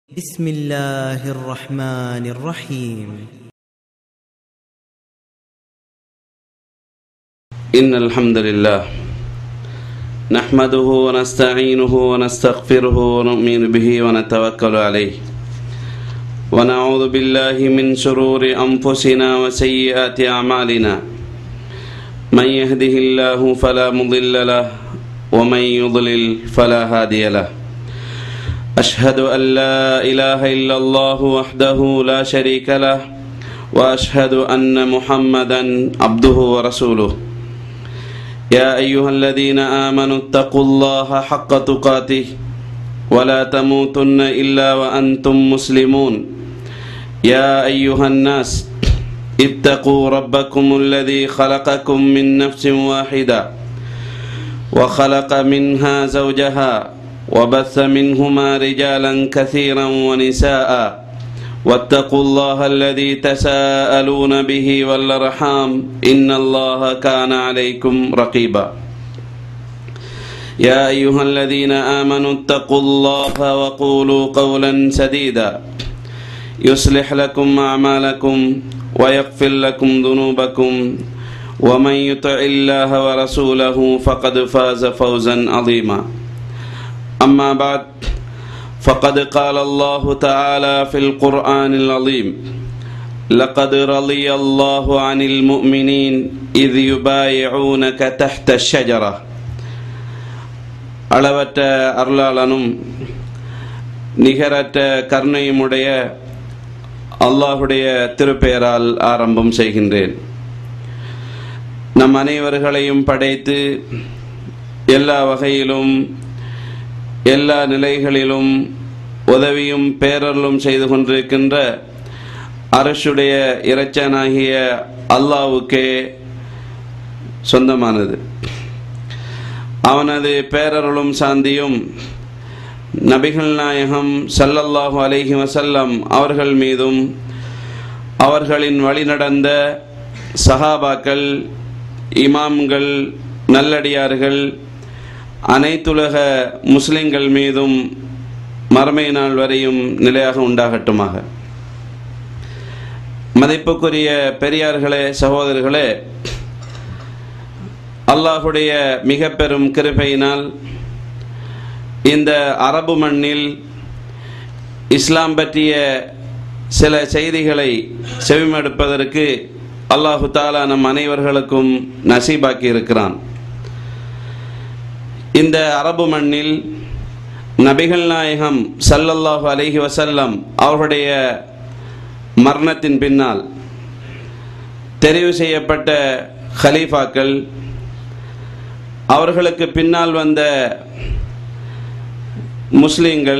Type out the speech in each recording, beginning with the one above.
بسم الله الرحمن الرحيم إن الحمد لله نحمده ونستعينه ونستغفره ونؤمن به ونتوكل عليه ونعوذ بالله من شرور أنفسنا وسيئات أعمالنا من يهده الله فلا مضل له ومن يضلل فلا هادي له أشهد أن لا إله إلا الله وحده لا شريك له وأشهد أن محمدا عبده ورسوله يا أيها الذين آمنوا اتقوا الله حق تقاته ولا تموتن إلا وأنتم مسلمون يا أيها الناس اتقوا ربكم الذي خلقكم من نفس واحدة وخلق منها زوجها وبث منهما رجالا كثيرا ونساء واتقوا الله الذي تساءلون به والارحام ان الله كان عليكم رقيبا يا ايها الذين امنوا اتقوا الله وقولوا قولا سديدا يصلح لكم اعمالكم ويغفر لكم ذنوبكم ومن يطع الله ورسوله فقد فاز فوزا عظيما اما بعد فقد قال الله تعالى في القرآن العظيم لقد رضي الله عن المؤمنين إذ يبايعونك تحت الشجرة அளவற்ற அருளாளனும் நிகரற்ற கருணையுமுடைய அல்லாஹுடைய திருப்பெயரால் ஆரம்பம் செய்கின்றேன் நம் அனைவர்களையும் படைத்து எல்லா வகையிலும் எல்லா நிலைகளிலும் உதவியும் பேரருளும் செய்து கொண்டிருக்கின்ற அரசுடைய இறைச்சனாகிய அல்லாவுக்கே சொந்தமானது அவனது பேரருளும் சாந்தியும் நபிகள் நாயகம் சல்லல்லாஹு அலைஹி வசல்லம் அவர்கள் மீதும் அவர்களின் வழிநடந்த சஹாபாக்கள் இமாம்கள் நல்லடியார்கள் அனைத்துலக முஸ்லிம்கள் மீதும் மறுமை நாள் வரையும் நிலையாக உண்டாகட்டுமாக மதிப்புக்குரிய பெரியார்களே சகோதரர்களே அல்லாஹுடைய மிக பெரும் கிருபையினால் இந்த அரபு மண்ணில் இஸ்லாம் பற்றிய சில செய்திகளை செவிமடுப்பதற்கு அல்லாஹு தாலா நம் அனைவர்களுக்கும் நசீபாக்கி இருக்கிறான் இந்த அரபு மண்ணில் நபிகள் நாயகம் சல்லல்லாஹு அலஹி வசல்லம் அவர்களுடைய மரணத்தின் பின்னால் தெரிவு செய்யப்பட்ட ஹலீஃபாக்கள் அவர்களுக்கு பின்னால் வந்த முஸ்லிம்கள்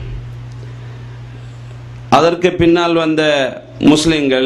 அதற்கு பின்னால் வந்த முஸ்லிம்கள்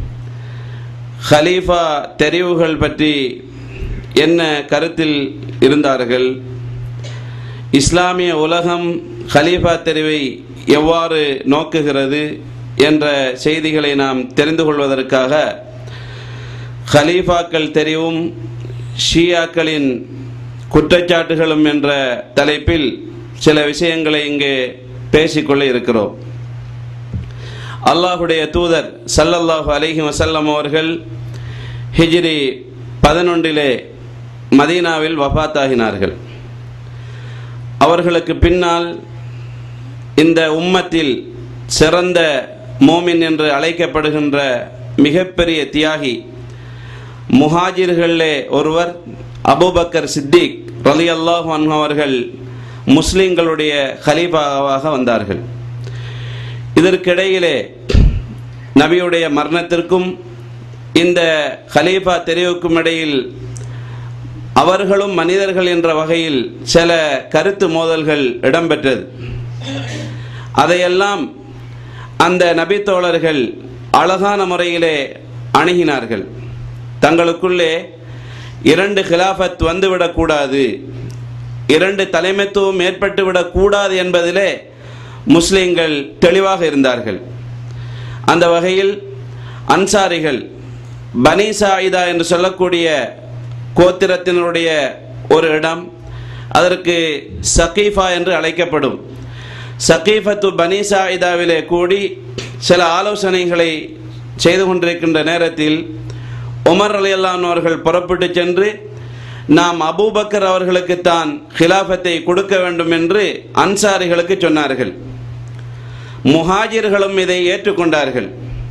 ஹலீஃபா தெரிவுகள் பற்றி என்ன கருத்தில் இருந்தார்கள் இஸ்லாமிய உலகம் ஹலீஃபா தெரிவை எவ்வாறு நோக்குகிறது என்ற செய்திகளை நாம் தெரிந்து கொள்வதற்காக ஹலீஃபாக்கள் தெரிவும் ஷியாக்களின் குற்றச்சாட்டுகளும் என்ற தலைப்பில் சில விஷயங்களை இங்கே பேசிக்கொள்ள இருக்கிறோம் அல்லாஹுடைய தூதர் சல்லல்லாஹு அலிஹி வசல்லம் அவர்கள் ஹிஜ்ரி பதினொன்றிலே மதீனாவில் வஃத்தாகினார்கள் அவர்களுக்கு பின்னால் இந்த உம்மத்தில் சிறந்த மோமின் என்று அழைக்கப்படுகின்ற மிகப்பெரிய தியாகி முஹாஜிர்களே ஒருவர் அபுபக்கர் சித்திக் ரலி அல்லாஹ் அவர்கள் முஸ்லிம்களுடைய ஹலீஃபாவாக வந்தார்கள் இதற்கிடையிலே நபியுடைய மரணத்திற்கும் இந்த ஹலீஃபா தெரிவுக்கும் இடையில் அவர்களும் மனிதர்கள் என்ற வகையில் சில கருத்து மோதல்கள் இடம்பெற்றது அதையெல்லாம் அந்த நபித்தோழர்கள் அழகான முறையிலே அணுகினார்கள் தங்களுக்குள்ளே இரண்டு கிலாஃபத் வந்துவிடக்கூடாது இரண்டு தலைமைத்துவம் ஏற்பட்டுவிடக்கூடாது என்பதிலே முஸ்லிம்கள் தெளிவாக இருந்தார்கள் அந்த வகையில் அன்சாரிகள் பனி சாயிதா என்று சொல்லக்கூடிய கோத்திரத்தினுடைய ஒரு இடம் அதற்கு சகீஃபா என்று அழைக்கப்படும் சகீஃபத்து பனீசா இதாவிலே கூடி சில ஆலோசனைகளை செய்து கொண்டிருக்கின்ற நேரத்தில் உமர் அலி அவர்கள் புறப்பட்டு சென்று நாம் அபூபக்கர் அவர்களுக்குத்தான் ஹிலாஃபத்தை கொடுக்க வேண்டும் என்று அன்சாரிகளுக்கு சொன்னார்கள் முஹாஜிர்களும் இதை ஏற்றுக்கொண்டார்கள்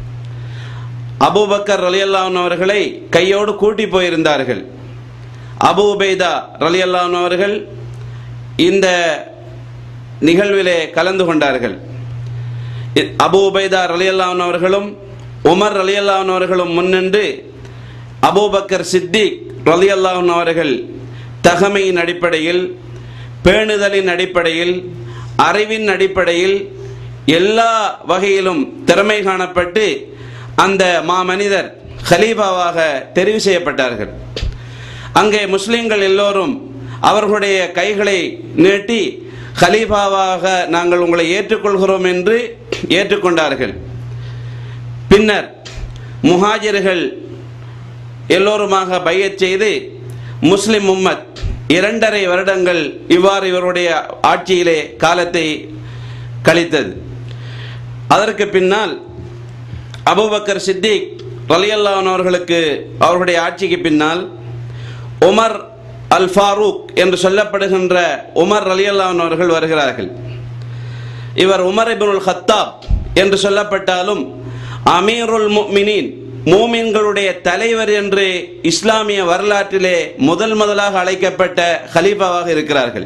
அபூபக்கர் ரலியல்லான் அவர்களை கையோடு கூட்டி போயிருந்தார்கள் அபு உபைதா ரலியல்லான் அவர்கள் இந்த நிகழ்விலே கலந்து கொண்டார்கள் இ- அபு உபைதா ரலியல்லான் அவர்களும் உமர் ரலியல்லான் அவர்களும் முன்னின்று அபூபக்கர் சித்திக் ரலியல்லான் அவர்கள் தகமையின் அடிப்படையில் பேணுதலின் அடிப்படையில் அறிவின் அடிப்படையில் எல்லா வகையிலும் திறமை காணப்பட்டு அந்த மாமனிதர் ஹலீஃபாவாக தெரிவு செய்யப்பட்டார்கள் அங்கே முஸ்லிம்கள் எல்லோரும் அவர்களுடைய கைகளை நீட்டி ஹலீஃபாவாக நாங்கள் உங்களை ஏற்றுக்கொள்கிறோம் என்று ஏற்றுக்கொண்டார்கள் பின்னர் முஹாஜிர்கள் எல்லோருமாக பையச் செய்து முஸ்லிம் உம்மத் இரண்டரை வருடங்கள் இவ்வாறு இவருடைய ஆட்சியிலே காலத்தை கழித்தது அதற்கு பின்னால் அபூபக்கர் சித்திக் ரலியல்லான் அவர்களுக்கு அவர்களுடைய ஆட்சிக்கு பின்னால் உமர் அல் ஃபாரூக் என்று சொல்லப்படுகின்ற உமர் ரலியல்லான் அவர்கள் வருகிறார்கள் இவர் உமர் இப்னுல் ஹத்தாப் என்று சொல்லப்பட்டாலும் அமீருல் முஃமினீன் மூமின்களுடைய தலைவர் என்று இஸ்லாமிய வரலாற்றிலே முதல் முதலாக அழைக்கப்பட்ட ஹலீஃபாவாக இருக்கிறார்கள்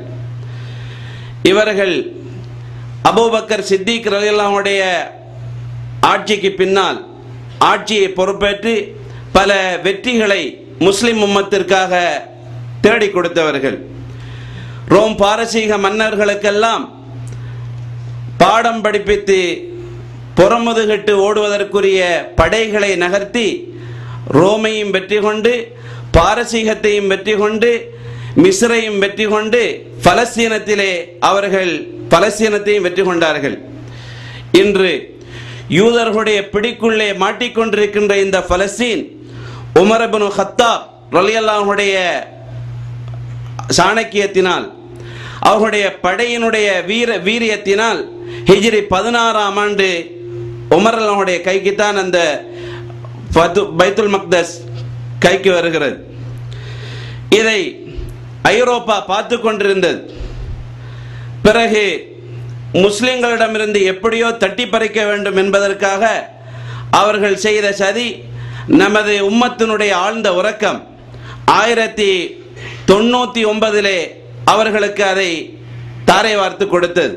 இவர்கள் அபூபக்கர் சித்திக் ரலியல்லாஹுடைய ஆட்சிக்கு பின்னால் ஆட்சியை பொறுப்பேற்று பல வெற்றிகளை முஸ்லிம் உம்மத்திற்காக தேடிக் கொடுத்தவர்கள் ரோம் பாரசீக மன்னர்களுக்கெல்லாம் பாடம் படிப்பித்து புறமுதுகிட்டு ஓடுவதற்குரிய படைகளை நகர்த்தி ரோமையும் வெற்றி கொண்டு பாரசீகத்தையும் வெற்றி கொண்டு மிஸ்ரையும் வெற்றி கொண்டு பலஸ்தீனத்திலே அவர்கள் பலஸ்தீனத்தையும் வெற்றி கொண்டார்கள் இன்று யூதர்களுடைய பிடிக்குள்ளே மாட்டிக்கொண்டிருக்கின்ற இந்த பலஸ்தீன் உமரபனு ஹத்தாப் ரலியல்லாஹுடைய சாணக்கியத்தினால் அவர்களுடைய படையினுடைய வீர வீரியத்தினால் ஹிஜ்ரி பதினாறாம் ஆண்டு உமரல்லாவுடைய கைக்குத்தான் அந்த பத்து- பைத்துல் மக்தஸ் கைக்கு வருகிறது இதை ஐரோப்பா பார்த்து கொண்டிருந்தது பிறகு முஸ்லிம்களிடமிருந்து எப்படியோ தட்டி பறிக்க வேண்டும் என்பதற்காக அவர்கள் செய்த சதி நமது உம்மத்தினுடைய ஆழ்ந்த உறக்கம் ஆயிரத்தி தொண்ணூற்றி ஒன்பதிலே அவர்களுக்கு அதை தாரை வார்த்து கொடுத்தது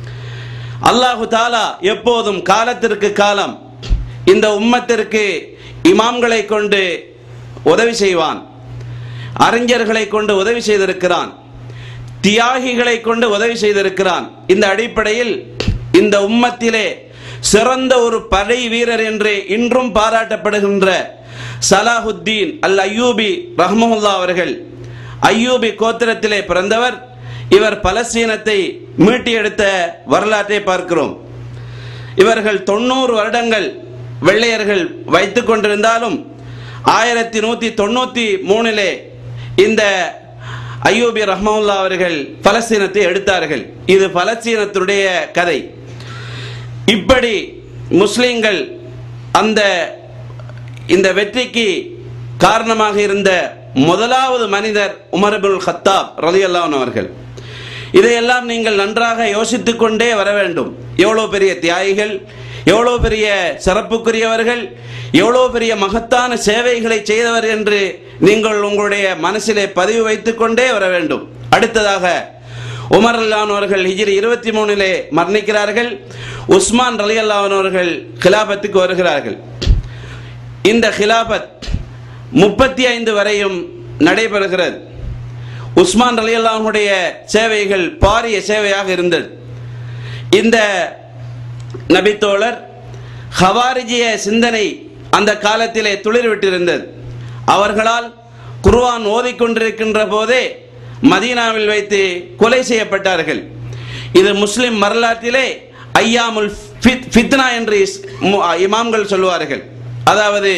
அல்லாஹு தாலா எப்போதும் காலத்திற்கு காலம் இந்த உம்மத்திற்கு இமாம்களை கொண்டு உதவி செய்வான் அறிஞர்களை கொண்டு உதவி செய்திருக்கிறான் தியாகிகளை கொண்டு உதவி செய்திருக்கிறான் இந்த அடிப்படையில் இந்த உம்மத்திலே சிறந்த ஒரு படை வீரர் என்று இன்றும் பாராட்டப்படுகின்ற சலாஹுத்தீன் அல் அய்யூபி ரஹ்மஹுல்லா அவர்கள் அய்யூபி கோத்திரத்திலே பிறந்தவர் இவர் பலஸ்தீனத்தை மீட்டி எடுத்த வரலாற்றை பார்க்கிறோம் இவர்கள் தொண்ணூறு வருடங்கள் வெள்ளையர்கள் வைத்துக் கொண்டிருந்தாலும் ஆயிரத்தி நூற்றி தொண்ணூற்றி மூணிலே இந்த அய்யூபி ரஹ்மவுல்லா அவர்கள் பலஸ்தீனத்தை எடுத்தார்கள் இது பலஸ்தீனத்துடைய கதை இப்படி முஸ்லிம்கள் அந்த இந்த வெற்றிக்கு காரணமாக இருந்த முதலாவது மனிதர் உமர் இப்னுல் ஹத்தாப் ரலியல்லாஹு அவர்கள் இதையெல்லாம் நீங்கள் நன்றாக யோசித்துக் கொண்டே வர வேண்டும் எவ்வளோ பெரிய தியாகிகள் எவ்வளோ பெரிய சிறப்புக்குரியவர்கள் எவ்வளோ பெரிய மகத்தான சேவைகளை செய்தவர் என்று நீங்கள் உங்களுடைய மனசிலே பதிவு வைத்துக் கொண்டே வர வேண்டும் அடுத்ததாக உமர் அல்லான் அவர்கள் ஹிஜ்ரி இருபத்தி மூணிலே மரணிக்கிறார்கள் உஸ்மான் ரலி அவர்கள் கிலாபத்துக்கு வருகிறார்கள் இந்த கிலாபத் முப்பத்தி ஐந்து வரையும் நடைபெறுகிறது உஸ்மான் ரலி அல்லாஹுடைய சேவைகள் பாரிய சேவையாக இருந்தது இந்த நபித்தோழர் ஹவாரிஜிய சிந்தனை அந்த காலத்திலே துளிர்விட்டிருந்தது அவர்களால் குர்ஆன் ஓதிக்கொண்டிருக்கின்ற போதே மதீனாவில் வைத்து கொலை செய்யப்பட்டார்கள் இது முஸ்லிம் வரலாற்றிலே ஐயாமுல் ஃபித்- ஃபித்னா என்று இஸ்- மு- இமாம்கள் சொல்லுவார்கள் அதாவது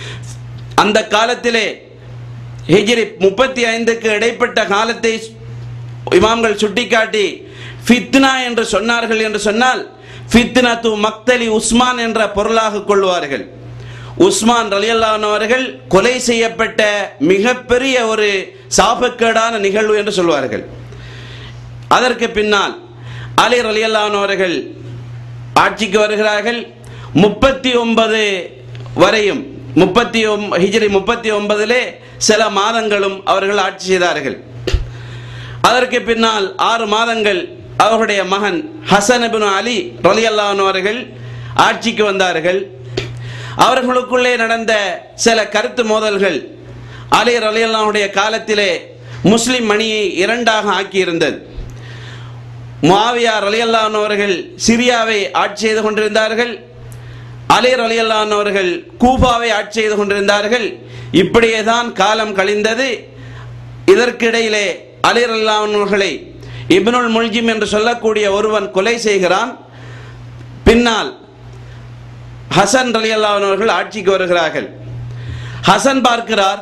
அந்த காலத்திலே ஹிஜ்ரி முப்பத்தி ஐந்துக்கு இடைப்பட்ட காலத்தை இமாம்கள் சுட்டிக்காட்டி ஃபித்னா என்று சொன்னார்கள் என்று சொன்னால் ஃபித்னா து மக்தலி உஸ்மான் என்ற பொருளாக கொள்வார்கள் உஸ்மான் ரலியல்லான் அவர்கள் கொலை செய்யப்பட்ட மிகப்பெரிய ஒரு சாபக்கேடான நிகழ்வு என்று சொல்வார்கள் அதற்கு பின்னால் அலி ரலியல்லான் அவர்கள் ஆட்சிக்கு வருகிறார்கள் முப்பத்தி ஒன்பது வரையும் முப்பத்தி ஒம் ஹிஜ்ரி முப்பத்தி ஒன்பதிலே சில மாதங்களும் அவர்கள் ஆட்சி செய்தார்கள் அதற்கு பின்னால் ஆறு மாதங்கள் அவருடைய மகன் ஹசன் இப்னு அலி ரலியல்லான் அவர்கள் ஆட்சிக்கு வந்தார்கள் அவர்களுக்குள்ளே நடந்த சில கருத்து மோதல்கள் அலி ரலியல்லானுடைய காலத்திலே முஸ்லிம் மணியை இரண்டாக ஆக்கியிருந்தது முஆவியா ரலியல்லான் அவர்கள் சிரியாவை ஆட்சி செய்து கொண்டிருந்தார்கள் அலி ரலியல்லான் அவர்கள் கூபாவை ஆட்சி செய்து கொண்டிருந்தார்கள் இப்படியே தான் காலம் கழிந்தது இதற்கிடையிலே அலி ரலியல்லான் அவர்களை இப்னுல் முல்ஜிம் என்று சொல்லக்கூடிய ஒருவன் கொலை செய்கிறான் பின்னால் ஹசன் ரலியல்லான் அவர்கள் ஆட்சிக்கு வருகிறார்கள் ஹசன் பார்க்கிறார்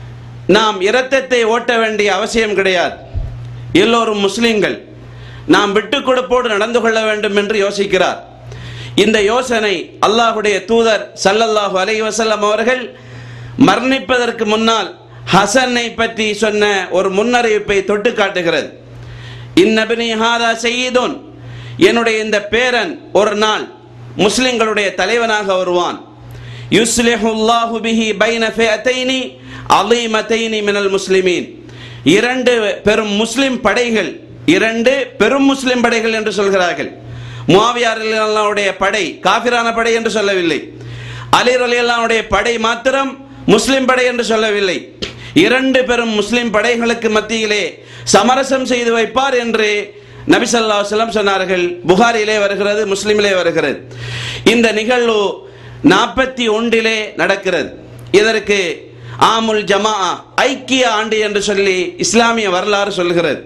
நாம் இரத்தத்தை ஓட்ட வேண்டிய அவசியம் கிடையாது எல்லோரும் முஸ்லிம்கள் நாம் விட்டு கொடுப்போடு நடந்து கொள்ள வேண்டும் என்று யோசிக்கிறார் இந்த யோசனை அல்லாஹுடைய தூதர் சல்லல்லாஹு அலைஹி வஸல்லம் அவர்கள் மரணிப்பதற்கு முன்னால் ஹசனை பற்றி சொன்ன ஒரு முன்னறிவிப்பை தொட்டு காட்டுகிறது இன்னபினி ஹாதா செய்யுதோன் என்னுடைய இந்த பேரன் ஒரு நாள் முஸ்லிம்களுடைய தலைவனாக வருவான் யுஸ்லிஹுல்லாஹு பிஹி பைன ஃபிஅத்தைனி அலீமத்தைனி மினல் முஸ்லிமீன் இரண்டு பெரும் முஸ்லிம் படைகள் இரண்டு பெரும் முஸ்லிம் படைகள் என்று சொல்கிறார்கள் முவாவியாருடைய படை காபிரான படை என்று சொல்லவில்லை அலி அலியல்லாவுடைய படை மாத்திரம் முஸ்லிம் படை என்று சொல்லவில்லை இரண்டு பெரும் முஸ்லிம் படைகளுக்கு மத்தியிலே சமரசம் செய்து வைப்பார் என்று நபிசல்லா வல்லம் சொன்னார்கள் புகாரிலே வருகிறது முஸ்லிமிலே வருகிறது இந்த நிகழ்வு நாற்பத்தி ஒன்றிலே நடக்கிறது இதற்கு ஆமுல் ஜமா ஐக்கிய ஆண்டு என்று சொல்லி இஸ்லாமிய வரலாறு சொல்கிறது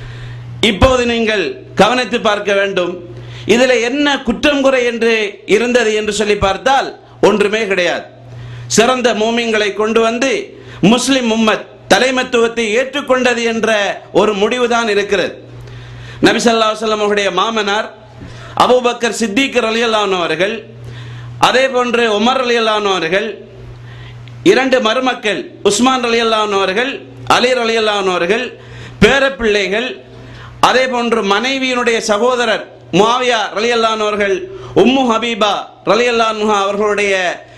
இப்போது நீங்கள் கவனித்து பார்க்க வேண்டும் இதில் என்ன குற்றம் குறை என்று இருந்தது என்று சொல்லி பார்த்தால் ஒன்றுமே கிடையாது சிறந்த மூமிங்களை கொண்டு வந்து முஸ்லிம் உம்மத் தலைமத்துவத்தை ஏற்றுக்கொண்டது என்ற ஒரு முடிவுதான் இருக்கிறது நபிசல்லா வல்லம் அவருடைய மாமனார் அபூபக்கர் சித்திக் அலியல்லான் அவர்கள் அதே போன்று உமர் அலியல்லான் அவர்கள் இரண்டு மருமக்கள் உஸ்மான் அலியல்லான் அவர்கள் அலீர் அலியல்லான் அவர்கள் பேரப்பிள்ளைகள் அதே போன்று மனைவியினுடைய சகோதரர் முவாவியா ரலியல்லான் அவர்கள் உம்மு ஹபீபா ரலியல்லான் அவர்களுடைய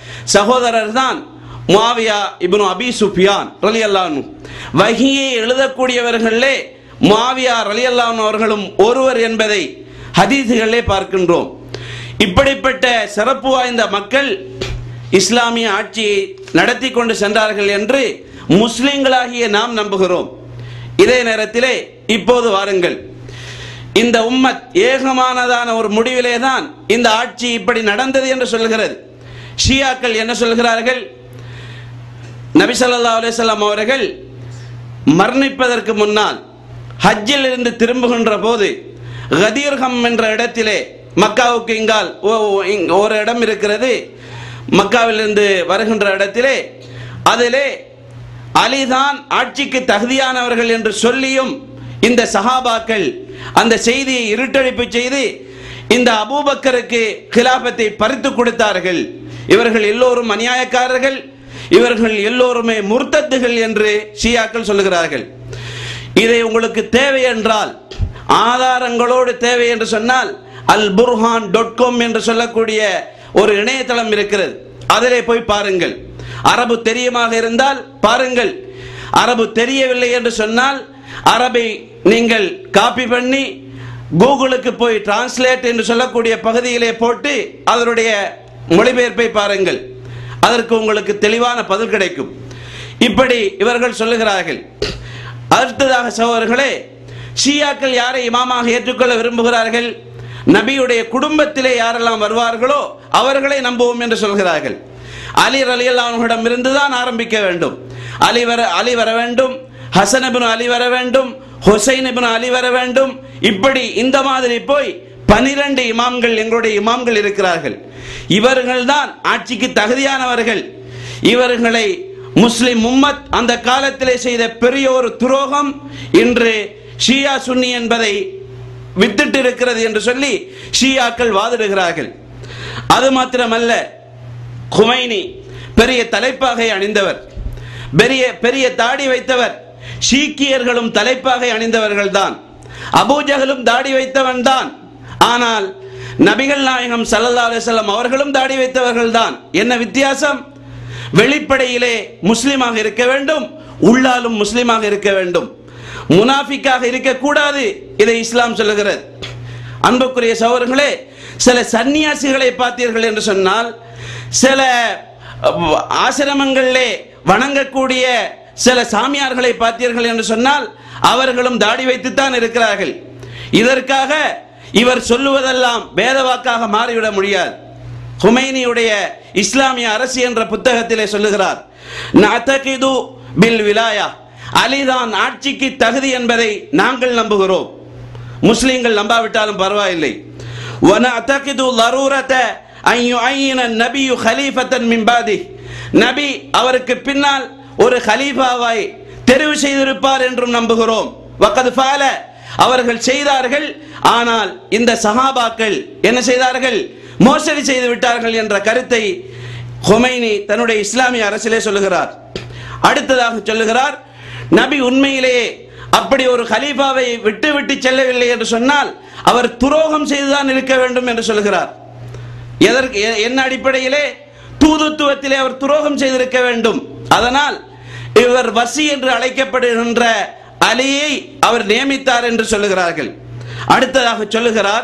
சகோதரர் தான் முவாவியா இப்னு அபி சுஃபியான் ரலியல்லான் வகியை எழுதக்கூடியவர்களே முவாவியா ரலியல்லான் அவர்களும் ஒருவர் என்பதை ஹதீசுகளிலே பார்க்கின்றோம் இப்படிப்பட்ட சிறப்பு வாய்ந்த மக்கள் இஸ்லாமிய ஆட்சியை நடத்தி கொண்டு சென்றார்கள் என்று முஸ்லிம்களாகிய நாம் நம்புகிறோம் இதே நேரத்திலே இப்போது வாருங்கள் இந்த உம்மத் ஏகமானதான ஒரு முடிவிலே தான் இந்த ஆட்சி இப்படி நடந்தது என்று சொல்கிறது ஷியாக்கள் என்ன சொல்கிறார்கள் நபி ஸல்லல்லாஹு அலைஹி வஸல்லம் அவர்கள் மரணிப்பதற்கு முன்னால் ஹஜ்ஜில் இருந்து திரும்புகின்ற போது கதீர்ஹம் என்ற இடத்திலே மக்காவுக்கு இங்கால் ஓ- ஓ- இங்- ஒரு இடம் இருக்கிறது மக்காவிலிருந்து வருகின்ற இடத்திலே அதிலே அலிதான் ஆட்சிக்கு தகுதியானவர்கள் என்று சொல்லியும் இந்த சஹாபாக்கள் அந்த செய்தியை இருட்டடிப்பு செய்து இந்த அபூபக்கருக்கு கிலாபத்தை பறித்து கொடுத்தார்கள் இவர்கள் எல்லோரும் அநியாயக்காரர்கள் இவர்கள் எல்லோருமே முர்த்தத்துகள் என்று ஷியாக்கள் சொல்லுகிறார்கள் இதை உங்களுக்கு தேவை என்றால் ஆதாரங்களோடு தேவை என்று சொன்னால் அல் புர்ஹான் டாட் காம் என்று சொல்லக்கூடிய ஒரு இணையதளம் இருக்கிறது அதிலே போய் பாருங்கள் அரபு தெரியுமாக இருந்தால் பாருங்கள் அரபு தெரியவில்லை என்று சொன்னால் அரபை நீங்கள் காப்பி பண்ணி கூகுளுக்கு போய் டிரான்ஸ்லேட் என்று சொல்லக்கூடிய பகுதியிலே போட்டு அதனுடைய மொழிபெயர்ப்பை பாருங்கள் அதற்கு உங்களுக்கு தெளிவான பதில் கிடைக்கும் இப்படி இவர்கள் சொல்லுகிறார்கள் அடுத்ததாக சகோதரர்களே ஷியாக்கள் யாரை இமாமாக ஏற்றுக்கொள்ள விரும்புகிறார்கள் நபியுடைய குடும்பத்திலே யாரெல்லாம் வருவார்களோ அவர்களை நம்புவோம் என்று சொல்கிறார்கள் அலி ரலியல்லாஹுவிடம் இருந்து தான் ஆரம்பிக்க வேண்டும் அலி வர அலி வர வேண்டும் ஹசன் இப்னு அலி வர வேண்டும் ஹுசைன் இப்னு அலி வர வேண்டும் இப்படி இந்த மாதிரி போய் பனிரெண்டு இமாம்கள் எங்களுடைய இமாம்கள் இருக்கிறார்கள் இவர்கள் தான் ஆட்சிக்கு தகுதியானவர்கள் இவர்களை முஸ்லிம் உம்மத் அந்த காலத்திலே செய்த பெரிய ஒரு துரோகம் இன்று ஷியா சுன்னி என்பதை வித்திட்டு இருக்கிறது என்று சொல்லி ஷியாக்கள் வாதிடுகிறார்கள் அது மாத்திரமல்ல குமைனி பெரிய தலைப்பாகை அணிந்தவர் பெரிய பெரிய தாடி வைத்தவர் சீக்கியர்களும் தலைப்பாகை அணிந்தவர்கள் தான் அபூஜகலும் தாடி வைத்தவன் தான் ஆனால் நபிகள் நாயகம் சல்லல்லா அலிசல்லாம் அவர்களும் தாடி வைத்தவர்கள் தான் என்ன வித்தியாசம் வெளிப்படையிலே முஸ்லிமாக இருக்க வேண்டும் உள்ளாலும் முஸ்லிமாக இருக்க வேண்டும் முனாஃபிக்காக இருக்கக்கூடாது இதை இஸ்லாம் சொல்லுகிறது அன்புக்குரிய சகோதரர்களே சில சன்னியாசிகளை பார்த்தீர்கள் என்று சொன்னால் சில அஹ், ஆசிரமங்களிலே வணங்கக்கூடிய சில சாமியார்களை பார்த்தீர்கள் என்று சொன்னால் அவர்களும் தாடி வைத்துத்தான் இருக்கிறார்கள் இதற்காக இவர் சொல்லுவதெல்லாம் வேதவாக்காக மாறிவிட முடியாது ஹுமைனியுடைய இஸ்லாமிய அரசு என்ற புத்தகத்திலே சொல்லுகிறார் நஅதகிது பில் விலாயா அலிதான் ஆட்சிக்கு தகுதி என்பதை நாங்கள் நம்புகிறோம் முஸ்லிம்கள் நம்பாவிட்டாலும் பரவாயில்லை وَنَعْتَقِدُ ضَرُورَةَ أَنْ يُعَيِّنَ النَّبِيُّ خَلِيفَةً مِنْ بَعْدِهِ நபி அவருக்கு பின்னால் ஒரு கலீஃபாவை தெரிவு செய்திருப்பார் என்றும் நம்புகிறோம் வக்கது ஃபால அவர்கள் செய்தார்கள் ஆனால் இந்த சஹாபாக்கள் என்ன செய்தார்கள் மோசடி செய்து விட்டார்கள் என்ற கருத்தை ஹொமைனி தன்னுடைய இஸ்லாமிய அரசிலே சொல்லுகிறார் அடுத்ததாக சொல்லுகிறார் நபி உண்மையிலேயே அப்படி ஒரு கலீஃபாவை விட்டு விட்டு செல்லவில்லை என்று சொன்னால் அவர் துரோகம் செய்துதான் இருக்க வேண்டும் என்று சொல்கிறார் எதற்கு எ- என்ன அடிப்படையிலே தூதுத்துவத்திலே அவர் துரோகம் செய்திருக்க வேண்டும் அதனால் இவர் வசி என்று அழைக்கப்படுகின்ற அலியை அவர் நியமித்தார் என்று சொல்லுகிறார்கள் அடுத்ததாக சொல்லுகிறார்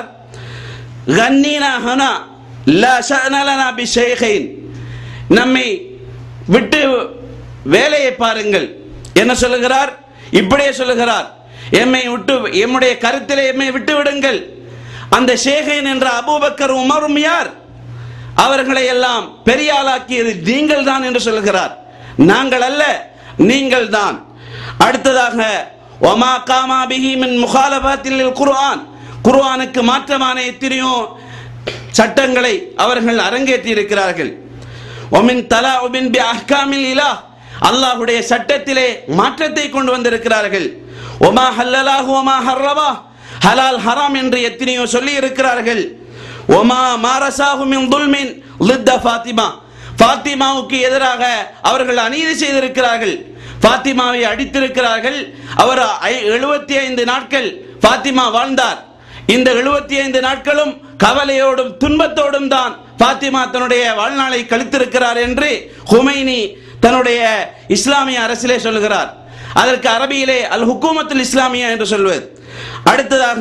கன்னீனா ஹனா லா ஷஅனலனா பி ஷைகைன் நம்மை விட்டு வேலையை பாருங்கள் என்ன சொல்லுகிறார் இப்படியே சொல்லுகிறார் எம்மை விட்டு எம்முடைய கருத்திலே எம்மை விட்டு விடுங்கள் அந்த ஷேகைன் என்ற அபூபக்கர் உமரும் யார் அவர்களை எல்லாம் பெரிய ஆளாக்கியது நீங்கள் தான் என்று சொல்லுகிறார் நாங்கள் அல்ல நீங்கள் தான் அடுத்ததாக ஒமா காமா பிஹி மின் முகாலபாத்தில் குர்ஆன் குர்ஆனுக்கு மாற்றமான எத்தனையோ சட்டங்களை அவர்கள் அரங்கேற்றி இருக்கிறார்கள் ஒமின் தலா ஒமின் பி அஹ்காமில் இலா அல்லாஹ்வுடைய சட்டத்திலே மாற்றத்தை கொண்டு வந்திருக்கிறார்கள் ஒமா ஹல்லலாஹு ஒமா ஹர்ரவா ஹலால் ஹராம் என்று எத்தனையோ சொல்லி இருக்கிறார்கள் ஒமா மாரசாஹு மின் துல்மின் லித்த ஃபாத்திமா ஃபாத்திமாவுக்கு எதிராக அவர்கள் அநீதி செய்திருக்கிறார்கள் ஃபாத்திமாவை அடித்திருக்கிறார்கள் அவர் எழுபத்தி ஐந்து நாட்கள் ஃபாத்திமா வாழ்ந்தார் இந்த எழுபத்தி ஐந்து நாட்களும் கவலையோடும் துன்பத்தோடும் தான் ஃபாத்திமா தன்னுடைய வாழ்நாளை கழித்திருக்கிறார் என்று ஹுமைனி தன்னுடைய இஸ்லாமிய அரசிலே சொல்லுகிறார் அதற்கு அரபியிலே அல் ஹுக்கூமத்துல் இஸ்லாமியா என்று சொல்வது அடுத்ததாக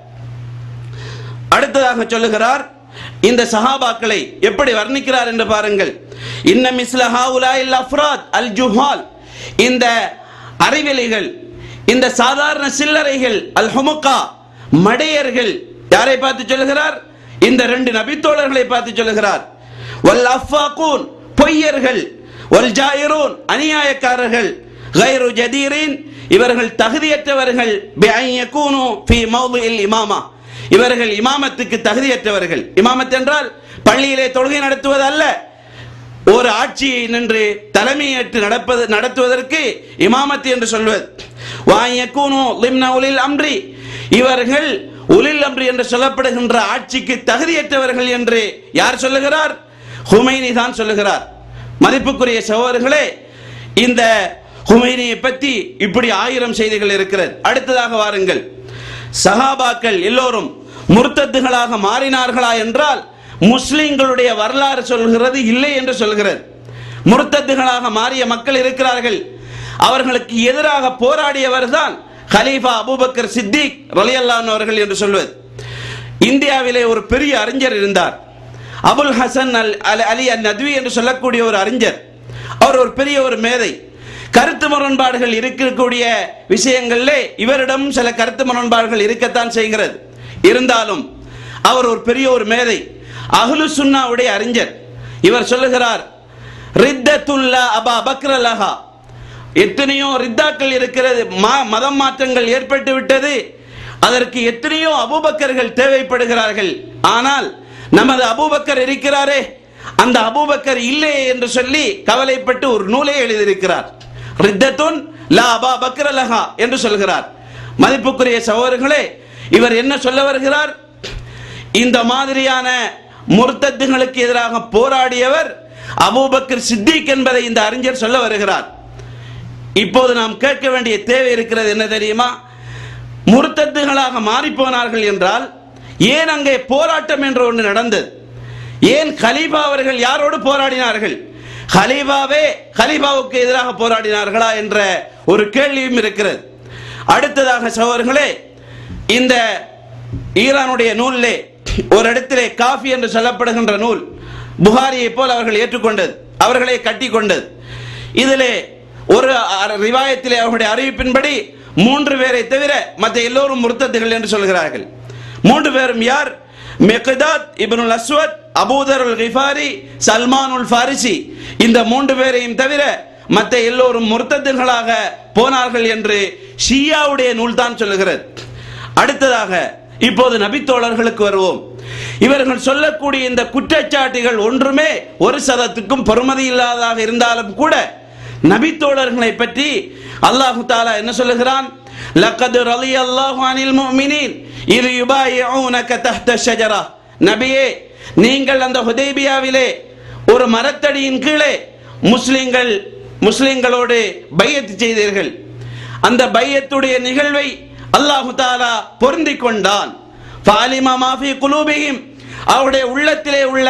அடுத்ததாக சொல்லுகிறார் இந்த சஹாபாக்களை எப்படி வர்ணிக்கிறார் என்று பாருங்கள் இன்ன மிஸ்ல ஹாவுலாயில் அஃப்ராத் அல் ஜுஹால் இந்த அறிவிலிகள் இந்த சாதாரண சில்லறைகள் அல் ஹுமுக்கா மடையர்கள் யாரை பார்த்து சொல்லுகிறார் இந்த ரெண்டு நபித்தோழர்களை பார்த்து சொல்லுகிறார் வல் அஃபாக்கூன் பொய்யர்கள் வல் ஜாயிரூன் அநியாயக்காரர்கள் கைரு ஜதீரின் இவர்கள் தகுதியற்றவர்கள் பிஅன் யகூனு ஃபீ மௌதிஇல் இமாமா இவர்கள் இமாமத்துக்கு தகுதியற்றவர்கள் இமாமத் என்றால் பள்ளியிலே தொழுகை நடத்துவது அல்ல ஒரு ஆட்சியை நின்று தலைமையேற்று நடப்பது நடத்துவதற்கு இமாமத் என்று சொல்வது வான் யகூனு லிம்ன உலில் அம்ரி இவர்கள் உலில் அம்ரி என்று சொல்லப்படுகின்ற ஆட்சிக்கு தகுதியற்றவர்கள் என்று யார் சொல்லுகிறார் ஹுமைனி தான் சொல்லுகிறார் மதிப்புக்குரிய சகோதரர்களே இந்த ஹுமைனியை பற்றி இப்படி ஆயிரம் செய்திகள் இருக்கிறது அடுத்ததாக வாருங்கள் சஹாபாக்கள் எல்லோரும் முர்த்தத்துகளாக மாறினார்களா என்றால் முஸ்லிம்களுடைய வரலாறு சொல்கிறது இல்லை என்று சொல்கிறது முர்த்தத்துகளாக மாறிய மக்கள் இருக்கிறார்கள் அவர்களுக்கு எதிராக போராடியவர் தான் ஹலீஃபா அபூபக்கர் சித்திக் ரலியல்லான் அவர்கள் என்று சொல்வது இந்தியாவிலே ஒரு பெரிய அறிஞர் இருந்தார் அபுல் ஹசன் அல் அல் அலி அல் நத்வி என்று சொல்லக்கூடிய ஒரு அறிஞர் அவர் ஒரு பெரிய ஒரு மேதை கருத்து முரண்பாடுகள் இருக்கக்கூடிய விஷயங்களிலே இவரிடம் சில கருத்து முரண்பாடுகள் இருக்கத்தான் செய்கிறது இருந்தாலும் அவர் ஒரு பெரிய ஒரு மேதை அஹ்லு சுன்னாவுடைய அறிஞர் இவர் சொல்லுகிறார் ரித்தத்துல்லா அபா பக்ரலஹா எத்தனையோ ரித்தாக்கள் இருக்கிறது மா- மதம் மாற்றங்கள் ஏற்பட்டு விட்டது அதற்கு எத்தனையோ அபூபக்கர்கள் தேவைப்படுகிறார்கள் ஆனால் நமது அபூபக்கர் இருக்கிறாரே அந்த அபூபக்கர் இல்லையே என்று சொல்லி கவலைப்பட்டு ஒரு நூலை எழுதியிருக்கிறார் ரித்தத்துன் லா அபா பக்ர லஹா என்று சொல்கிறார் மதிப்புக்குரிய சகோதரர்களே இவர் என்ன சொல்ல வருகிறார் இந்த மாதிரியான முர்த்தத்துகளுக்கு எதிராக போராடியவர் அபூபக்கர் சித்திக் என்பதை இந்த அறிஞர் சொல்ல வருகிறார் இப்போது நாம் கேட்க வேண்டிய தேவை இருக்கிறது என்ன தெரியுமா முர்த்தத்துகளாக மாறிப்போனார்கள் என்றால் ஏன் அங்கே போராட்டம் என்ற ஒன்று நடந்தது ஏன் கலீபா அவர்கள் யாரோடு போராடினார்கள் கலீபாவே கலீபாவுக்கு எதிராக போராடினார்களா என்ற ஒரு கேள்வியும் இருக்கிறது அடுத்ததாக சகோதரர்களே இந்த ஈரானுடைய நூலிலே ஒரு இடத்திலே காஃபி என்று சொல்லப்படுகின்ற நூல் புகாரியை போல் அவர்கள் ஏற்றுக்கொண்டது அவர்களை கட்டி கொண்டது இதிலே ஒரு அ- ரிவாயத்திலே அவர்களுடைய அறிவிப்பின்படி மூன்று பேரை தவிர மற்ற எல்லோரும் முர்த்தத்துகள் என்று சொல்கிறார்கள் மூன்று பேரும் யார் மெக்தாத் இப்னுல் அஸ்வத் அபூதருல் கிஃபாரி சல்மானுல் ஃபாரிசி இந்த மூன்று பேரையும் தவிர மற்ற எல்லோரும் முர்த்தத்துகளாக போனார்கள் என்று ஷியாவுடைய நூல் தான் சொல்லுகிறது அடுத்ததாக இப்போது நபித்தோழர்களுக்கு வருவோம் இவர்கள் சொல்லக்கூடிய இந்த குற்றச்சாட்டுகள் ஒன்றுமே ஒரு சதத்துக்கும் பொறுமதி இல்லாததாக இருந்தாலும் கூட நபித்தோழர்களை பற்றி அல்லாஹு தாலா என்ன சொல்லுகிறான் லக்கது ரலி அல்லாஹு அனில் முஃமினீன் இது யுபாயிஊனக தஹ்த ஷஜரா நபியே நீங்கள் அந்த ஹுதைபியாவிலே ஒரு மரத்தடியின் கீழே முஸ்லிம்கள் முஸ்லிம்களோடு பையத்து செய்தீர்கள் அந்த பையத்துடைய நிகழ்வை அல்லாஹு தாலா பொருந்திக் கொண்டான் ஃபாலிமா மாஃபி குலூபிஹிம் அவருடைய உள்ளத்திலே உள்ள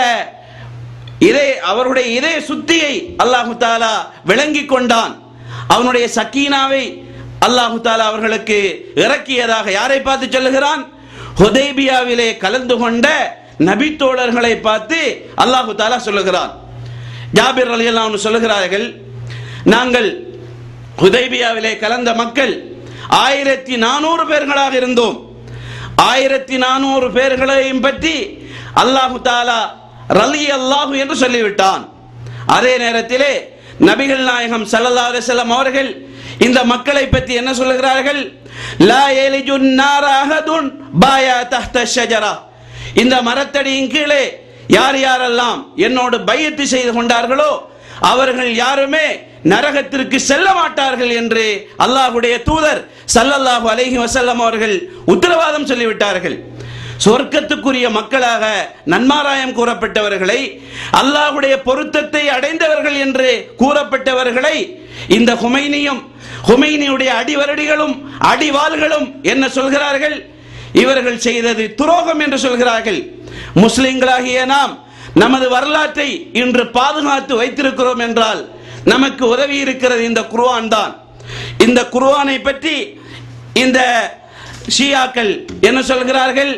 இதே அவருடைய இதே சுத்தியை அல்லாஹு தாலா விளங்கிக் கொண்டான் அவனுடைய சக்கீனாவை அல்லாஹு தாலா அவர்களுக்கு இறக்கியதாக யாரை பார்த்து சொல்லுகிறான் ஹுதைபியாவிலே கலந்து கொண்ட நபித்தோழர்களை பார்த்து அல்லாஹு தாலா சொல்லுகிறான் ஜாபிர் அலி அல்லாஹ் சொல்லுகிறார்கள் நாங்கள் ஹுதைபியாவிலே கலந்த மக்கள் ஆயிரத்தி நானூறு பேர்களாக இருந்தோம் ஆயிரத்தி நானூறு பேர்களையும் பற்றி அல்லாஹு தாலா ரலி அல்லாஹு என்று சொல்லிவிட்டான் அதே நேரத்திலே நபிகள் நாயகம் ஸல்லல்லாஹு அலைஹி வஸல்லம் அவர்கள் இந்த மக்களை பற்றி என்ன சொல்லுகிறார்கள் லா எலிஜுன் நார அஹதுன் பாயா தஹ்த ஷஜரா இந்த மரத்தடியின் கீழே யார் யாரெல்லாம் என்னோடு பையத்து செய்து கொண்டார்களோ அவர்கள் யாருமே நரகத்திற்கு செல்ல மாட்டார்கள் என்று அல்லாஹ்வுடைய தூதர் ஸல்லல்லாஹு அலைஹி வஸல்லம் அவர்கள் உத்தரவாதம் சொல்லிவிட்டார்கள் சொர்க்கத்துக்குரிய மக்களாக நன்மாராயம் கூறப்பட்டவர்களை அல்லாஹ்வுடைய பொருத்தத்தை அடைந்தவர்கள் என்று கூறப்பட்டவர்களை இந்த ஹுமைனியும் ஹுமைனியுடைய அடிவரடிகளும் அடிவாள்களும் என்ன சொல்கிறார்கள் இவர்கள் செய்தது துரோகம் என்று சொல்கிறார்கள் முஸ்லிம்களாகிய நாம் நமது வரலாற்றை இன்று பாதுகாத்து வைத்திருக்கிறோம் என்றால் நமக்கு உதவி இருக்கிறது இந்த குர்ஆன் தான் இந்த குர்ஆனை பற்றி இந்த ஷியாக்கள் என்ன சொல்கிறார்கள்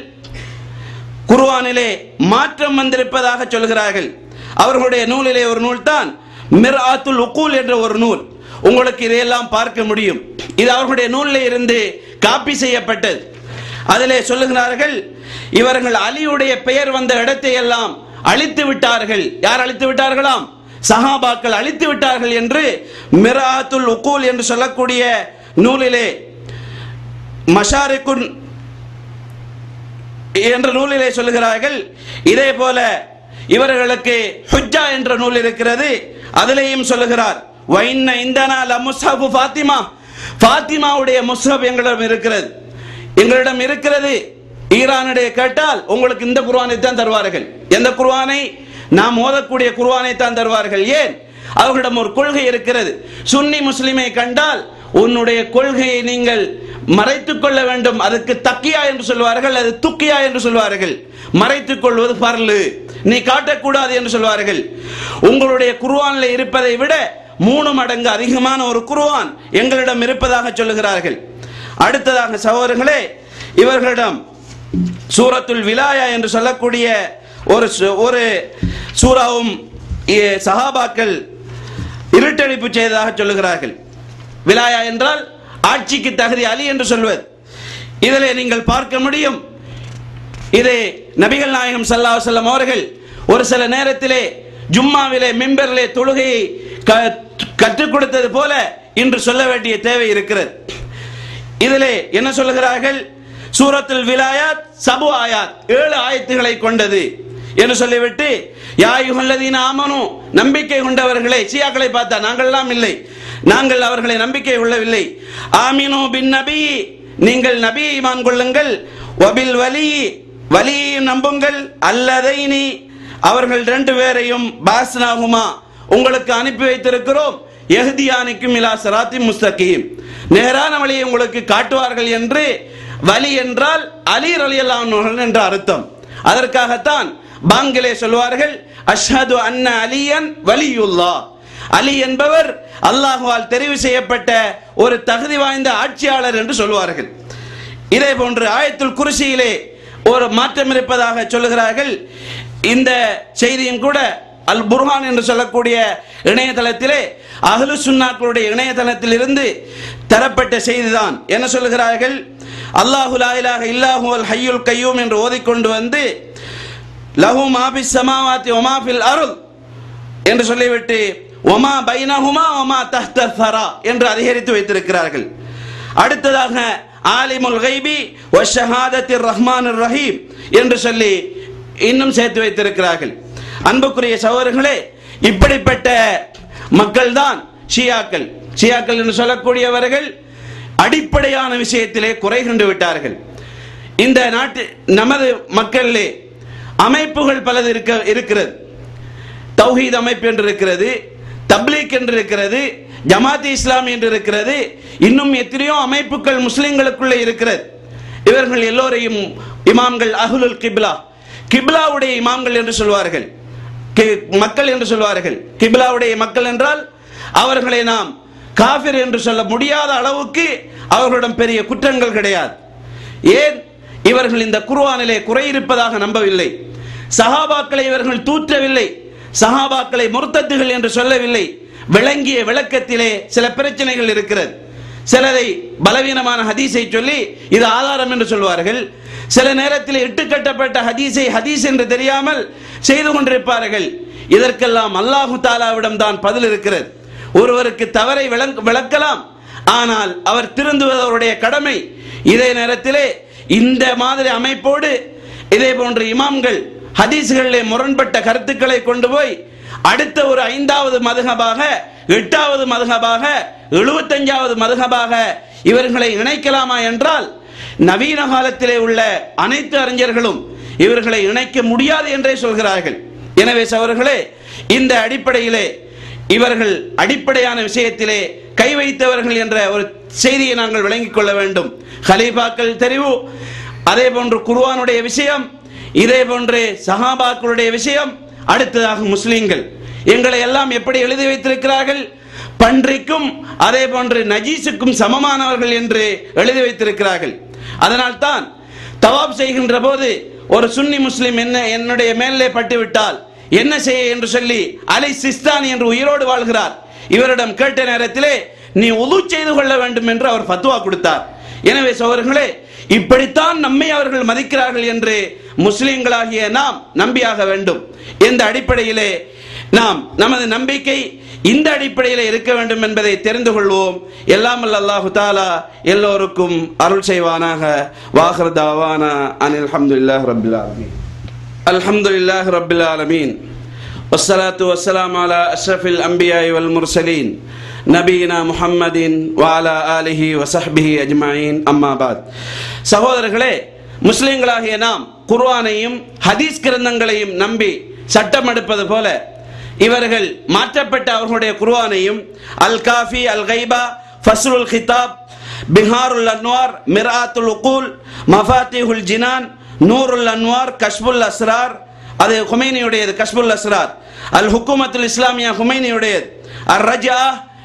குர்ஆனிலே மாற்றம் வந்திருப்பதாக சொல்கிறார்கள் அவர்களுடைய நூலிலே ஒரு நூல் தான் மிர்ஆத்துல் உகூல் என்ற ஒரு நூல் உங்களுக்கு இதையெல்லாம் பார்க்க முடியும் இது அவர்களுடைய நூலில் இருந்து காப்பி செய்யப்பட்டது அதிலே சொல்லுகிறார்கள் இவர்கள் அலியுடைய பெயர் வந்த இடத்தை எல்லாம் அழித்து விட்டார்கள் யார் அழித்து விட்டார்களாம் சஹாபாக்கள் அழித்து விட்டார்கள் என்று மிராத்துல் உகூல் என்று சொல்லக்கூடிய நூலிலே மஷாரிக்குன் என்ற நூலிலே சொல்லுகிறார்கள் இதே போல இவர்களுக்கு ஹுஜ்ஜா என்ற நூல் இருக்கிறது அதிலேயும் சொல்லுகிறார் வைன்ன இந்தனா லமுஸ்ஹபு ஃபாத்திமா ஃபாத்திமாவுடைய முஸ்ஹப் எங்களிடம் இருக்கிறது எங்களிடம் இருக்கிறது ஈரானுடைய கேட்டால் உங்களுக்கு இந்த குர்ஆனை தான் தருவார்கள் எந்த குர்ஆனை நாம் ஓதக்கூடிய குர்ஆனை தான் தருவார்கள் ஏன் அவர்களிடம் ஒரு கொள்கை இருக்கிறது சுன்னி முஸ்லிமை கண்டால் உன்னுடைய கொள்கையை நீங்கள் மறைத்துக் கொள்ள வேண்டும் அதுக்கு தக்கியா என்று சொல்வார்கள் அது துக்கியா என்று சொல்வார்கள் மறைத்துக் கொள்வது பரலு நீ காட்டக்கூடாது என்று சொல்வார்கள் உங்களுடைய குர்ஆனில் இருப்பதை விட மூணு மடங்கு அதிகமான ஒரு குர்ஆன் எங்களிடம் இருப்பதாக சொல்லுகிறார்கள் அடுத்ததாக சகோதரர்களே இவர்களிடம் சூரத்துல் விலாயா என்று சொல்லக்கூடிய ஒரு சு- ஒரு சூறாவும் இ- சஹாபாக்கள் இருட்டடிப்பு செய்ததாக சொல்லுகிறார்கள் விலாயா என்றால் ஆட்சிக்கு தகுதி அலி என்று சொல்வது இதிலே நீங்கள் பார்க்க முடியும் இது நபிகள் நாயகம் ஸல்லல்லாஹு அலைஹி வஸல்லம் அவர்கள் ஒரு சில நேரத்திலே ஜும்மாவிலே மிம்பரிலே தொழுகையை க- கற்றுக் கொடுத்தது போல இன்று சொல்ல வேண்டிய தேவை இருக்கிறது இதிலே என்ன சொல்லுகிறார்கள் சூரத்துல் விலாயாத் சபு ஆயாத் ஏழு ஆயத்துகளை கொண்டது என்று சொல்லிவிட்டு யாயுகல்லதீன ஆமனு நம்பிக்கை கொண்டவர்களே சியாக்களை பார்த்தா நாங்கள்லாம் இல்லை நாங்கள் அவர்களை நம்பிக்கை கொள்ளவில்லை ஆமினு பின் நபி நீங்கள் நபி ஈமான் கொள்ளுங்கள் வபில் வலி வலியையும் நம்புங்கள் அல்லதைனி அவர்கள் ரெண்டு பேரையும் பாஸ்னாகுமா உங்களுக்கு அனுப்பி வைத்திருக்கிறோம் எஹ்தியானிக்கும் இலா சராத்தி முஸ்தகீம் நேரான வழியை உங்களுக்கு காட்டுவார்கள் என்று வலி என்றால் அலி ரலியல்லாஹு என்ற அர்த்தம் அதற்காகத்தான் பாங்கிலே சொல்வார்கள் அஷ்ஹது அன்ன அலியன் வலியுல்லா அலி என்பவர் அல்லாஹுவால் தெரிவு செய்யப்பட்ட ஒரு தகுதி வாய்ந்த ஆட்சியாளர் என்று சொல்வார்கள் இதே போன்று ஆயத்துல் குருசியிலே ஒரு மாற்றம் இருப்பதாக சொல்லுகிறார்கள் இந்த செய்தியும் கூட அல் புர்ஹான் என்று சொல்லக்கூடிய இணையதளத்திலே அஹ்லு சுன்னாக்களுடைய இணையதளத்தில் இருந்து தரப்பட்ட செய்திதான் என்ன சொல்லுகிறார்கள் அல்லாஹு லா இலாஹ இல்லாஹு அல் ஹய்யுல் கையூம் என்று ஓதிக்கொண்டு வந்து லஹு மாபிஸ் சமாவாத்தி ஒமாஃபில் அருள் என்று சொல்லிவிட்டு ஒமா பைனஹுமா ஒமா தஹ்த ஃபரா என்று அதிகரித்து வைத்திருக்கிறார்கள் அடுத்ததாக ஆலிமுல் கைபி வஷஹாதத்திர் ரஹ்மான் ரஹீம் என்று சொல்லி இன்னும் சேர்த்து வைத்திருக்கிறார்கள் அன்புக்குரிய சகோதரர்களே இப்படிப்பட்ட மக்கள்தான் ஷியாக்கள் ஷியாக்கள் என்று சொல்லக்கூடியவர்கள் அடிப்படையான விஷயத்திலே குறை கண்டு விட்டார்கள் இந்த நாட்டு நமது மக்களிலே அமைப்புகள் பலது இருக்க இருக்கிறது தௌஹீத் அமைப்பு என்று இருக்கிறது தப்லீக் என்று இருக்கிறது ஜமாத் இஸ்லாம் என்று இருக்கிறது இன்னும் எத்தனையோ அமைப்புகள் முஸ்லிம்களுக்குள்ளே இருக்கிறது இவர்கள் எல்லோரையும் இமாம்கள் அஹ்லுல் கிப்லா கிப்லாவுடைய இமாம்கள் என்று சொல்வார்கள் கி- மக்கள் என்று சொல்வார்கள் கிப்லாவுடைய மக்கள் என்றால் அவர்களை நாம் காஃபிர் என்று சொல்ல முடியாத அளவுக்கு அவர்களிடம் பெரிய குற்றங்கள் கிடையாது ஏன் இவர்கள் இந்த குர்ஆனிலே குறை இருப்பதாக நம்பவில்லை சஹாபாக்களை இவர்கள் தூற்றவில்லை சஹாபாக்களை முர்த்தத்துகள் என்று சொல்லவில்லை விளங்கிய விளக்கத்திலே சில பிரச்சனைகள் இருக்கிறது சிலரை பலவீனமான ஹதீஸை சொல்லி இது ஆதாரம் என்று சொல்வார்கள் சில நேரத்தில் இட்டுக்கட்டப்பட்ட ஹதீஸை ஹதீஸ் என்று தெரியாமல் செய்து கொண்டிருப்பார்கள் இதற்கெல்லாம் அல்லாஹு தாலாவிடம் தான் பதில் இருக்கிறது ஒருவருக்கு தவறை விளங்க- விளக்கலாம் ஆனால் அவர் திருந்துவது அவருடைய கடமை இதே நேரத்திலே இந்த மாதிரி அமைப்போடு இதே போன்ற இமாம்கள் ஹதீஸ்களிலே முரண்பட்ட கருத்துக்களை கொண்டு போய் அடுத்த ஒரு ஐந்தாவது மதுகபாக எட்டாவது மதுகபாக எழுபத்தஞ்சாவது மதுகபாக இவர்களை இணைக்கலாமா என்றால் நவீன காலத்திலே உள்ள அனைத்து அறிஞர்களும் இவர்களை இணைக்க முடியாது என்றே சொல்கிறார்கள் எனவே சவர்களே இந்த அடிப்படையிலே இவர்கள் அடிப்படையான விஷயத்திலே கை வைத்தவர்கள் என்ற ஒரு செய்தியை நாங்கள் விளங்கிக் கொள்ள வேண்டும் ஹலீஃபாக்கள் தெரிவு அதே போன்று குர்ஆனுடைய விஷயம் இதே போன்று சஹாபாக்களுடைய விஷயம் அடுத்ததாக முஸ்லிம்கள் எங்களை எல்லாம் எப்படி எழுதி வைத்திருக்கிறார்கள் பன்றிக்கும் அதே போன்று நஜீஸுக்கும் சமமானவர்கள் என்று எழுதி வைத்திருக்கிறார்கள் அதனால்தான் தவாப் செய்கின்ற போது ஒரு சுன்னி முஸ்லிம் என்ன என்னுடைய மேலே பட்டுவிட்டால் என்ன செய்ய என்று சொல்லி அலை சிஸ்தானி என்று உயிரோடு வாழ்கிறார் இவரிடம் கேட்ட நேரத்திலே நீ உது செய்து கொள்ள வேண்டும் என்று அவர் ஃபத்வா கொடுத்தார் எனவே சோழர்களே இப்படித்தான் நம்மை அவர்கள் மதிக்கிறார்கள் என்று முஸ்லிம்களாகிய நாம் நம்பியாக வேண்டும் இந்த அடிப்படையிலே நாம் நமது நம்பிக்கை இந்த அடிப்படையில் இருக்க வேண்டும் என்பதை தெரிந்து கொள்வோம் எல்லாம் வல்ல அல்லாஹு தாலா எல்லோருக்கும் அருள் செய்வானாக வாஹர் தாவானா அனில் அல்ஹம்துலில்லாஹ் ரபில் ஆலமீன் அல்ஹம்துலில்லாஹ் ரபில் ஆலமீன் والصلاة والسلام على أشرف الأنبياء والمرسلين நபீனா முஹம்மதின் வாலா ஆலிஹி வசஹ்பிஹி அஜ்மாயின் அம்மா பாத் சகோதரர்களே முஸ்லிம்களாகிய நாம் குர்ஆனையும் ஹதீஸ் கிரந்தங்களையும் நம்பி சட்டம் எடுப்பது போல இவர்கள் மாற்றப்பட்ட அவர்களுடைய குர்ஆனையும் அல் காஃபி அல் கைபா ஃபஸ்ருல் கிதாப் பிஹாருல் அன்வார் மிராத்துல் உகூல் மஃபாத்திஹுல் ஜினான் நூருல் அன்வார் கஷ்புல் அஸ்ரார் அது ஹுமைனியுடையது கஷ்புல் அஸ்ரார் அல் ஹுக்குமத்துல் இஸ்லாமியா ஹுமைனியுடையது அர் ரஜா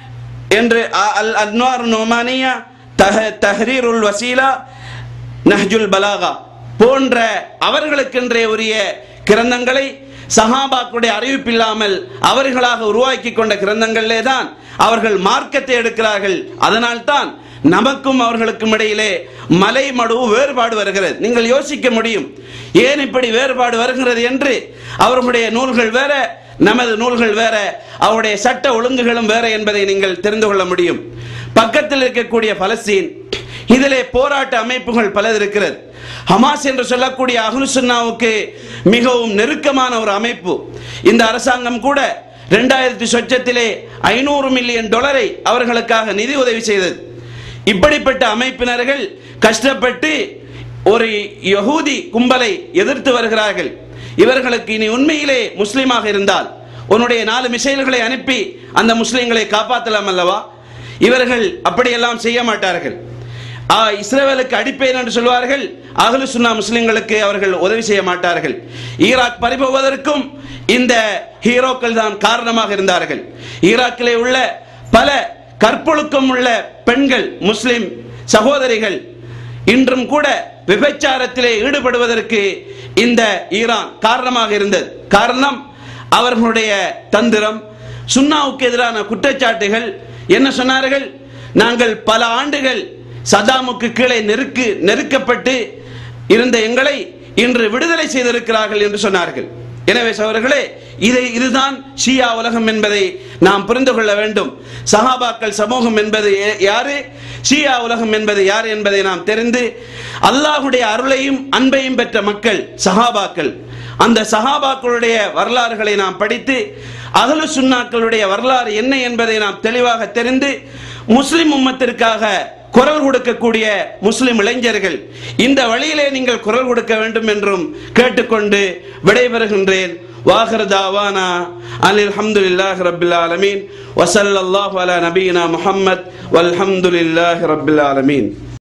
என்று அ- அல் அன்வார் நோமானியா தஹ தஹ்ரீருல் வசீலா நஹ்ஜுல் பலாகா போன்ற அவர்களுக்கென்றே உரிய கிரந்தங்களை சஹாபாக்களுடைய அறிவிப்பில்லாமல் அவர்களாக உருவாக்கி கொண்ட கிரந்தங்களிலே தான் அவர்கள் மார்க்கத்தை எடுக்கிறார்கள் அதனால்தான் நமக்கும் அவர்களுக்கும் இடையிலே மலை மடுவு வேறுபாடு வருகிறது நீங்கள் யோசிக்க முடியும் ஏன் இப்படி வேறுபாடு வருகிறது என்று அவர்களுடைய நூல்கள் வேற நமது நூல்கள் வேற அவருடைய சட்ட ஒழுங்குகளும் வேற என்பதை நீங்கள் தெரிந்து கொள்ள முடியும் பக்கத்தில் இருக்கக்கூடிய பலஸ்தீன் இதிலே போராட்ட அமைப்புகள் பலது இருக்கிறது ஹமாஸ் என்று சொல்லக்கூடிய அஹ்லுசுன்னாவுக்கு மிகவும் நெருக்கமான ஒரு அமைப்பு இந்த அரசாங்கம் கூட ரெண்டாயிரத்தி சொச்சத்திலே ஐநூறு மில்லியன் டாலரை அவர்களுக்காக நிதி உதவி செய்தது இப்படிப்பட்ட அமைப்பினர்கள் கஷ்டப்பட்டு ஒரு யகூதி கும்பலை எதிர்த்து வருகிறார்கள் இவர்களுக்கு இனி உண்மையிலே முஸ்லீமாக இருந்தால் உன்னுடைய நாலு மிசைல்களை அனுப்பி அந்த முஸ்லிம்களை காப்பாற்றலாம் அல்லவா இவர்கள் அப்படியெல்லாம் செய்ய மாட்டார்கள் ஆ, இஸ்ரேலுக்கு அடிப்பேன் என்று சொல்வார்கள் அகலு சுன்னா முஸ்லிம்களுக்கு அவர்கள் உதவி செய்ய மாட்டார்கள் ஈராக் பறிபோவதற்கும் இந்த ஹீரோக்கள் தான் காரணமாக இருந்தார்கள் ஈராக்கிலே உள்ள பல கற்பொழுக்கம் உள்ள பெண்கள் முஸ்லிம் சகோதரிகள் இன்றும் கூட விபச்சாரத்திலே ஈடுபடுவதற்கு இந்த ஈரான் காரணமாக இருந்தது காரணம் அவர்களுடைய தந்திரம் சுன்னாவுக்கு எதிரான குற்றச்சாட்டுகள் என்ன சொன்னார்கள் நாங்கள் பல ஆண்டுகள் சதாமுக்கு கீழே நெருக்கு நெருக்கப்பட்டு இருந்த எங்களை இன்று விடுதலை செய்திருக்கிறார்கள் என்று சொன்னார்கள் எனவே சகோதரர்களே இது இதுதான் ஷியா உலகம் என்பதை நாம் புரிந்து கொள்ள வேண்டும் சஹாபாக்கள் சமூகம் என்பது ஏ- யாரு ஷியா உலகம் என்பது யார் என்பதை நாம் தெரிந்து அல்லாஹுடைய அருளையும் அன்பையும் பெற்ற மக்கள் சஹாபாக்கள் அந்த சஹாபாக்களுடைய வரலாறுகளை நாம் படித்து அகலு சுன்னாக்களுடைய வரலாறு என்ன என்பதை நாம் தெளிவாக தெரிந்து முஸ்லிம் உம்மத்திற்காக குரல் கொடுக்கக்கூடிய முஸ்லிம் இளைஞர்கள் இந்த வழியிலே நீங்கள் குரல் கொடுக்க வேண்டும் என்றும் கேட்டுக்கொண்டு விடைபெறுகின்றேன் வாஹர் தாவானா அனில் ஹம்துலில்லாஹி ரப்பில் ஆலமீன் வசல்லல்லாஹு அலா நபியினா முஹம்மத் வல்ஹம்துலில்லாஹி ரப்பில் ஆலமீன்